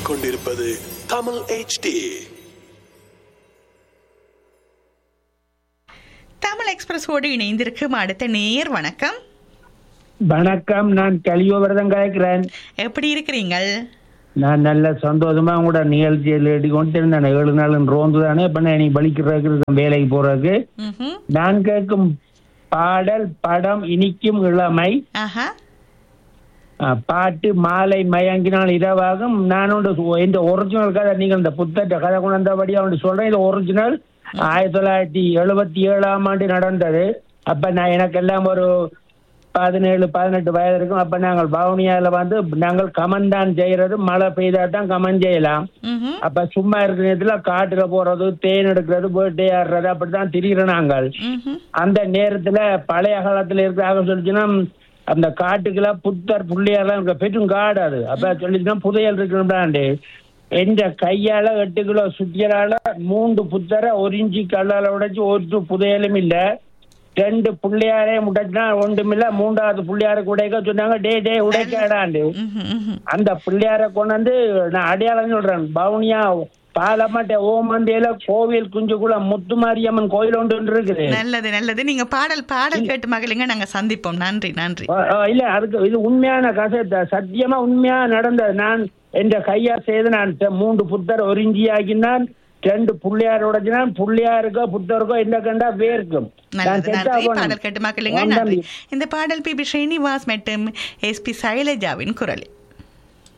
கேட்டுக்கொண்டிருப்பது தமிழ் HD தமிழ் எக்ஸ்பிரஸோடு இணைந்திருக்கும் அடுத்த நேர் வணக்கம் வணக்கம் நான் கலியோவரதம் கலைக்கிறேன் எப்படி இருக்கிறீங்கள் நான் நல்ல சந்தோஷமா உங்களோட நிகழ்ச்சியில் கொண்டு இருந்தேன் ஏழு நாள் ரோந்து தானே இப்ப நான் நீ வலிக்கிறதுக்கு இருக்கேன் வேலைக்கு போறதுக்கு ம்ஹும். நான் கேட்கும் பாடல் படம் இனிக்கும் இளமை ஆஹா அஹ், பாட்டு மாலை மயங்கினால் இரவாகும் நான் ஒன்று சொ- இந்த ஒரிஜினல் கதை நீங்கள் இந்த புத்தட்ட கதை கொண்டபடியா ஒன்று சொல்றேன் இது ஒரிஜினல் ஆயிரத்தி தொள்ளாயிரத்தி எழுபத்தி ஏழாம் ஆண்டு நடந்தது அப்ப நான் எனக்கெல்லாம் ஒரு பதினேழு பதினெட்டு வயது இருக்கும் அப்ப நாங்கள் பவுனியால வந்து நாங்கள் கமன் தான் செய்யறது மழை பெய்தா தான் கமன் செய்யலாம் ம்ஹும். அப்ப சும்மா இருக்கிற நேரத்துல காட்டுல போறது தேன் எடுக்கிறது பேட்டை ஆடுறது அப்படித்தான் திரிகிற நாங்கள் ம்ஹும். அந்த நேரத்துல பழைய காலத்துல இருக்கிறாங்க சொல்லிச்சுன்னா அந்த காட்டுக்குள்ள புத்தர் புள்ளியெல்லாம் இருக்க பெரும் காடு அது அப்ப சொல்லிச்சுன்னா புதையல் இருக்கணும்டாண்டு எந்த கையால எட்டு கிலோ சுத்தியலால மூன்று புத்தரை ஒரு இஞ்சி கல்லால உடைச்சு ஒரு புதையலும் இல்ல ரெண்டு புள்ளியாரே முடைச்சுனா ஒன்றும் இல்ல மூன்றாவது புள்ளியாருக்கு உடைக்க சொன்னாங்க டே டே உடைக்காடாண்டு ம்ஹும். ம்ஹும். அந்த பிள்ளையார கொண்டு வந்து நான் அடையாளம் சொல்றேன் பவுனியா பாலமாட்ட ஓமந்தியில கோவில் குஞ்சுக்குள்ள முத்துமாரியம்மன் கோயில் ஒன்று இருக்குது நல்லது நல்லது நீங்க பாடல் பாடல் கேட்டு மகளுங்க நாங்க சந்திப்போம் நன்றி நன்றி அஹ் அஹ் இல்ல அதுக்கு இது உண்மையான கதை த- சத்தியமா உண்மையா நடந்தது நான் என்ற கையா செய்து நான் தெ- மூன்று புத்தர் ஒரிஞ்சியாக்கினான் ரெண்டு புள்ளையார் உடைச்சினான் புள்ளையாருக்கோ புத்தருக்கோ என்ன கண்டா வேர்க்கும் நான் நல்லது செத்தா நன்றி போனேன். பாடல் கேட்டு மகளுங்க ஆம் நன்றி தம்பி. இந்த பாடல் பி பி ஸ்ரீனிவாஸ் மற்றும் எஸ் பி சைலஜாவின் குரலில்